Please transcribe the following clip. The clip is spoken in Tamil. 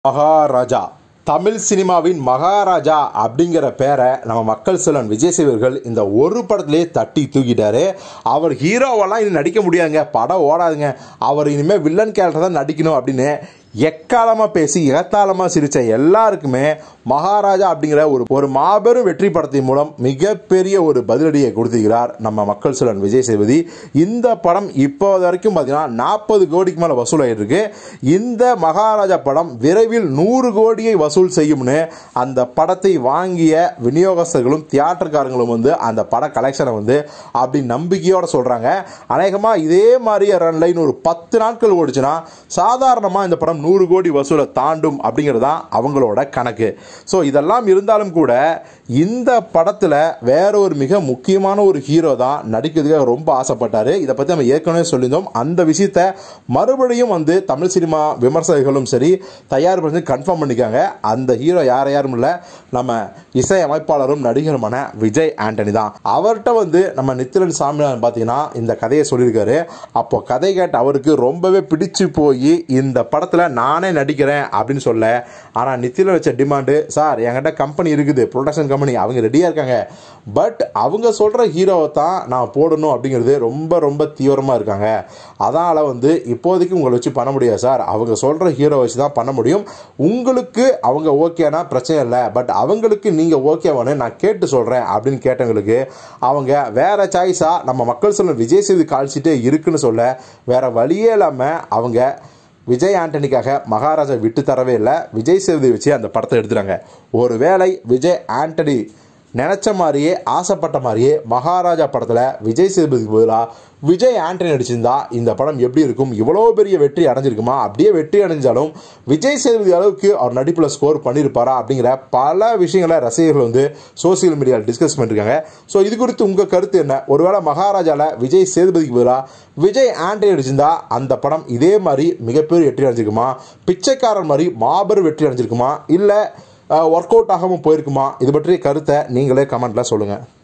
மகாராஜா தமிழ் சினிமாவின் மகாராஜா அப்படிங்கிற பேரை நம்ம மக்கள் செல்வன் விஜய் சேவர்கள் இந்த ஒரு படத்திலே தட்டி தூக்கிட்டாரு அவர் ஹீரோவெல்லாம் இனி நடிக்க முடியாதுங்க படம் ஓடாதுங்க அவர் இனிமேல் வில்லன் கேரக்டர் தான் நடிக்கணும் அப்படின்னு எக்காலமாக பேசி எகத்தாளமாக சிரித்த எல்லாருக்குமே மகாராஜா அப்படிங்கிற ஒரு ஒரு மாபெரும் வெற்றி படத்தின் மூலம் மிகப்பெரிய ஒரு பதிலடியை கொடுத்திருக்கிறார் நம்ம மக்கள் செல்வன் விஜய் சேதுபதி இந்த படம் இப்போ வரைக்கும் பார்த்தீங்கன்னா நாற்பது கோடிக்கு மேலே வசூலாகிட்டு இருக்கு இந்த மகாராஜா படம் விரைவில் நூறு கோடியை வசூல் செய்யும்னு அந்த படத்தை வாங்கிய விநியோகஸ்தர்களும் தியேட்டர்காரங்களும் வந்து அந்த பட கலெக்ஷனை வந்து அப்படி நம்பிக்கையோட சொல்கிறாங்க அநேகமாக இதே மாதிரி ரன் லைன் ஒரு பத்து நாட்கள் ஓடிச்சுன்னா சாதாரணமாக இந்த படம் நூறு கோடி வசூலை தாண்டும் அப்படிங்கிறது தான் அவங்களோட கணக்கு ஸோ இதெல்லாம் இருந்தாலும் கூட இந்த படத்தில் வேற ஒரு மிக முக்கியமான ஒரு ஹீரோ தான் நடிக்கிறதுக்காக ரொம்ப ஆசைப்பட்டார் இதை பற்றி நம்ம ஏற்கனவே சொல்லியிருந்தோம் அந்த விஷயத்த மறுபடியும் வந்து தமிழ் சினிமா விமர்சகர்களும் சரி தயாரிப்பு கன்ஃபார்ம் பண்ணிக்காங்க அந்த ஹீரோ யார் யாரும் இல்லை நம்ம இசை அமைப்பாளரும் நடிகருமான விஜய் ஆண்டனி தான் அவர்கிட்ட வந்து நம்ம நித்திரன் சாமிநாதன் பார்த்தீங்கன்னா இந்த கதையை சொல்லியிருக்காரு அப்போ கதை கேட்ட அவருக்கு ரொம்பவே பிடிச்சு போய் இந்த படத்தில் நானே நடிக்கிறேன் அப்படின்னு சொல்ல ஆனால் நித்திரன் வச்ச டிமாண்டு சார் என்கிட்ட கம்பெனி இருக்குது ப்ரொடக்ஷன் கம்பெனி அவங்க ரெடியாக இருக்காங்க பட் அவங்க சொல்கிற ஹீரோவை தான் நான் போடணும் அப்படிங்கிறது ரொம்ப ரொம்ப தீவிரமாக இருக்காங்க அதனால் வந்து இப்போதைக்கு உங்களை வச்சு பண்ண முடியாது சார் அவங்க சொல்கிற ஹீரோ வச்சு தான் பண்ண முடியும் உங்களுக்கு அவங்க ஓகேனா பிரச்சனை இல்லை பட் அவங்களுக்கு நீங்கள் ஓகேவானு நான் கேட்டு சொல்கிறேன் அப்படின்னு கேட்டவங்களுக்கு அவங்க வேற சாய்ஸாக நம்ம மக்கள் சொல்ல விஜய் சேது கால்ஷீட்டே இருக்குன்னு சொல்ல வேற வழியே இல்லாமல் அவங்க விஜய் ஆண்டனிக்காக மகாராஜா விட்டு தரவே இல்லை விஜய் சேதுபதி வச்சு அந்த படத்தை எடுத்துட்டாங்க ஒருவேளை விஜய் ஆண்டனி நினச்ச மாதிரியே ஆசைப்பட்ட மாதிரியே மகாராஜா படத்தில் விஜய் சேதுபதிக்கு பதிலாக விஜய் ஆண்டனி நடிச்சிருந்தா இந்த படம் எப்படி இருக்கும் இவ்வளோ பெரிய வெற்றி அடைஞ்சிருக்குமா அப்படியே வெற்றி அடைஞ்சாலும் விஜய் சேதுபதி அளவுக்கு அவர் நடிப்பில் ஸ்கோர் பண்ணியிருப்பாரா அப்படிங்கிற பல விஷயங்களை ரசிகர்கள் வந்து சோசியல் மீடியாவில் டிஸ்கஸ் பண்ணியிருக்காங்க ஸோ இது குறித்து உங்கள் கருத்து என்ன ஒருவேளை மகாராஜாவில் விஜய் சேதுபதிக்கு பதிலாக விஜய் ஆண்டனி நடிச்சிருந்தா அந்த படம் இதே மாதிரி மிகப்பெரிய வெற்றி அடைஞ்சிருக்குமா பிச்சைக்காரன் மாதிரி மாபெரும் வெற்றி அடைஞ்சிருக்குமா இல்லை ஒர்க் அவுட் ஆகாமல் போயிருக்குமா இது பற்றிய கருத்தை நீங்களே கமெண்ட்டில் சொல்லுங்கள்